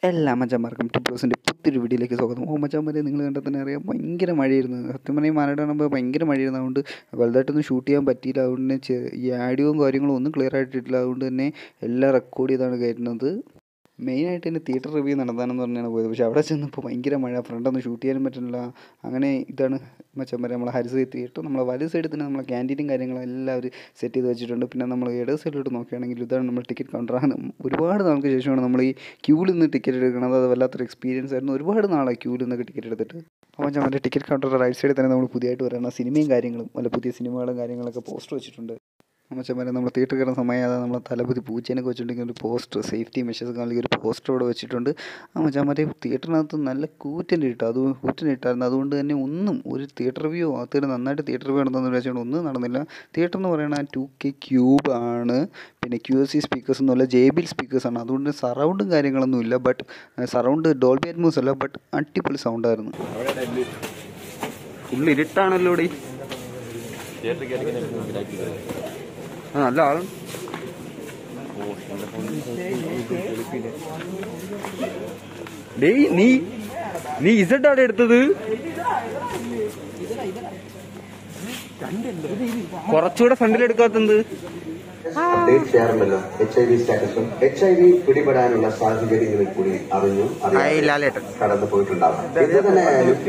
എല്ലാ മച്ചന്മാർക്കും ടിപ്ലോസിൻ്റെ പുത്തിരി വീഡിയോയിലേക്ക് സ്വാഗതം ഓ മച്ചന്മാരെ നിങ്ങൾ കണ്ടാൽ തന്നെ അറിയാം ഭയങ്കര മഴയായിരുന്നു സത്യം പറഞ്ഞാൽ ഈ മഴയുടെ കാണുമ്പോൾ ഭയങ്കര മഴയായിരുന്നു അതുകൊണ്ട് വലുതായിട്ടൊന്നും ഷൂട്ട് ചെയ്യാൻ പറ്റിയില്ല അതുകൊണ്ട് തന്നെ ചെ- ഈ ആഡിയോയും കാര്യങ്ങളും ഒന്നും ക്ലിയർ ആയിട്ടില്ല അതുകൊണ്ട് തന്നെ എല്ലാം റെക്കോർഡ് ചെയ്താണ് കയറ്റുന്നത് മെയിനായിട്ട് തന്നെ തിയേറ്റർ റിവ്യൂ നടത്താനെന്ന് പറഞ്ഞാണ് പോയത് പക്ഷേ അവിടെ ചെന്നപ്പോൾ ഭയങ്കര മഴ ഫ്രണ്ടൊന്നും ഷൂട്ട് ചെയ്യാനും പറ്റുന്നില്ല അങ്ങനെ ഇതാണ് മച്ചന്മാരെ നമ്മളെ ഹരിസ് തിയേറ്റർ നമ്മളെ വലു സൈഡിൽ തന്നെ നമ്മളെ ക്യാൻറ്റീനും കാര്യങ്ങളും എല്ലാം അവർ സെറ്റ് ചെയ്ത് വെച്ചിട്ടുണ്ട് പിന്നെ നമ്മൾ ഇടത് സൈഡിലോട്ട് നോക്കുകയാണെങ്കിൽ ഇതാണ് നമ്മൾ ടിക്കറ്റ് കൗണ്ടറാണ് ഒരുപാട് നാൾക്ക് ശേഷമാണ് നമ്മൾ ഈ ക്യൂവിൽ നിന്ന് ടിക്കറ്റ് എടുക്കുന്നത് അത് വല്ലാത്തൊരു എക്സ്പീരിയൻസ് ആയിരുന്നു ഒരുപാട് നാളായി ക്യൂവിൽ നിന്നൊക്കെ ടിക്കറ്റ് എടുത്തിട്ട് അപ്പോൾ ഞാൻ മറ്റേ ടിക്കറ്റ് കൗണ്ടർ റൈറ്റ് സൈഡിൽ തന്നെ നമ്മൾ പുതിയതായിട്ട് വരുന്ന സിനിമയും കാര്യങ്ങളും വല്ല പുതിയ സിനിമകളും കാര്യങ്ങളൊക്കെ പോസ്റ്റർ വെച്ചിട്ടുണ്ട് അമ്മച്ചന്മാരെ നമ്മൾ തിയേറ്റർ കയറുന്ന സമയം നമ്മൾ തലപതി പൂച്ചേനൊക്കെ വെച്ചിട്ടുണ്ടെങ്കിൽ ഒരു പോസ്റ്റർ സേഫ്റ്റി മെഷേഴ്സ് നൽകി ഒരു പോസ്റ്റർ ഇവിടെ വെച്ചിട്ടുണ്ട് അമ്മച്ചന്മാരെ തിയേറ്ററിനകത്ത് നല്ല കൂറ്റൻ്റെ ഇട്ടു അത് കൂറ്റൻ ഇട്ടായിരുന്നു അതുകൊണ്ട് തന്നെ ഒന്നും ഒരു തിയേറ്റർ റിവ്യൂ അകത്ത് നന്നായിട്ട് തിയേറ്റർ റിവ്യൂ നടന്നു വെച്ചുകൊണ്ട് ഒന്നും നടന്നില്ല തിയേറ്റർ എന്ന് പറയുന്നത് ടു കെ ക്യൂബ് ആണ് പിന്നെ ക്യു എസ് സി സ്പീക്കേഴ്സ് ഒന്നുമല്ല ജെ ബിൽ സ്പീക്കേഴ്സാണ് അതുകൊണ്ട് സറൗണ്ടും കാര്യങ്ങളൊന്നും ഇല്ല ബട്ട് സറൗണ്ട് ഡോൾബി അറ്റ്മോസ് അല്ല ബട്ട് അടിപൊളി സൗണ്ടായിരുന്നു ഫുള്ള് ഇരുട്ടാണല്ലോ ഇവിടെ ആ, നല്ല ആളും ഡേയ് നീ നീ ഇസഡ് അവിടെ എടുത്തത് കുറച്ചുകൂടെ ഫ്രണ്ടിൽ എടുക്കാത്തത് ഡേറ്റ് ചെയ്യാറുണ്ടല്ലോ എച്ച് ഐ വി സ്റ്റാറ്റസും എച്ച് ഐ വി പിടിപെടാനുള്ള സാഹചര്യങ്ങളിൽ കൂടി അറിഞ്ഞും ഹായ് അറിയാതെ ലാലേട്ടൻ കടന്നു പോയിട്ടുണ്ടാവാം ഇത് തന്നെ ആയാലും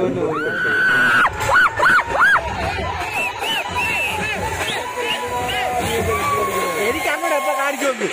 എനിക്ക് അങ്ങോട്ട് എപ്പോ കാണിച്ചു നോക്ക്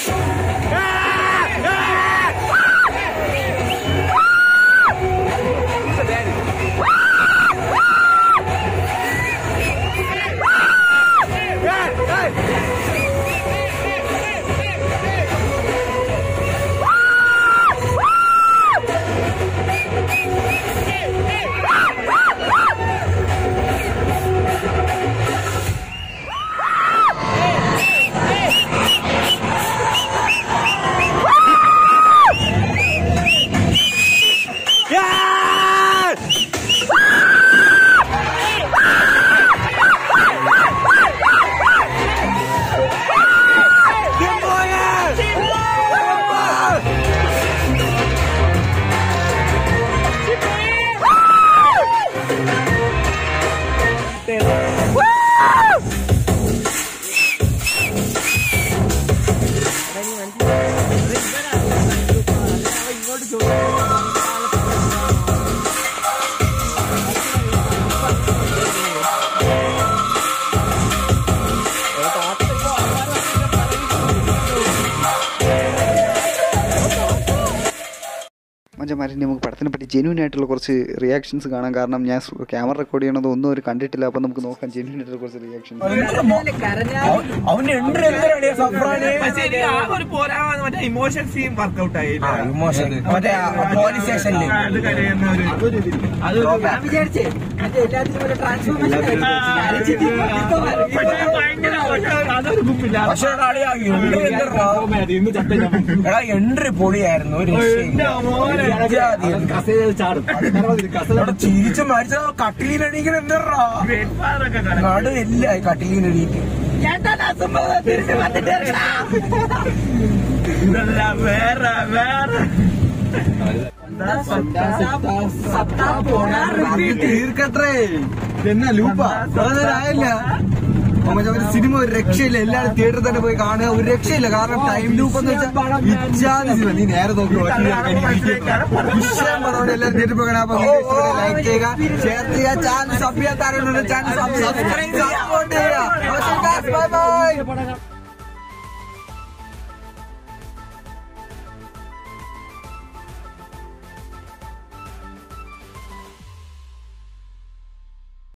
മഞ്ചന്മാരെ നമുക്ക് പടത്തിനെ പറ്റി ജെന്യൂൻ ആയിട്ടുള്ള കുറച്ച് റിയാക്ഷൻസ് കാണാം കാരണം ഞാൻ ക്യാമറ റെക്കോർഡ് ചെയ്യണത് ഒന്നും ഒരു കണ്ടിട്ടില്ല അപ്പം നമുക്ക് നോക്കാം ജെന്യൂൻ ആയിട്ടുള്ള കുറച്ച് റിയാക്ഷൻസ് അവന്റെ എൻട്രി എന്തിനാണ് സഫ്രാന് ഒരു പോരാ മറ്റേ ഇമോഷൻ സീൻ വർക്ക്ഔട്ട് ആയി ഇമോഷൻ മറ്റേ പോലീസ് സ്റ്റേഷനില് അത് കഴിയുന്ന ഒരു അത് പക്ഷേ ഭയങ്കര അതൊരു ഗുപ്പില്ല പക്ഷെ എടാ എൻട്രി എടാ എൻട്രി പൊളിയായിരുന്നു ഒരു രക്ഷയില്ല. ഇജാതി entry. എടാ ചിരിച്ച് മരിച്ച കട്ടിലിനടിക്കണ എന്താ ഒക്കെ നടു ഇല്ല കട്ടിലിനടിയിട്ട് ഇതല്ല വേറെ വേറെ തീർക്കട്ടെ എന്നാ ലൂപ്പാ ആയില്ല സിനിമ ഒരു രക്ഷയില്ല എല്ലാവരും തിയേറ്ററിൽ തന്നെ പോയി കാണുക ഒരു രക്ഷയില്ല കാരണം ടൈം ലൂപ്പ് എന്ന് വെച്ചാൽ ഇച്ഛാതി സിനിമ നീ നേരെ നോക്കി വിഷയം പറഞ്ഞോണ്ട് എല്ലാവരും തിയേറ്ററിൽ പോയി കാണാം അപ്പൊ ലൈക്ക് ചെയ്യുക ഷെയർ ചെയ്യുക ചാനൽ സബ് ചെയ്യാൻ ചാനൽ സബ്സ്ക്രൈബ് സപ്പോർട്ട് ചെയ്യുക ബൈ ബൈ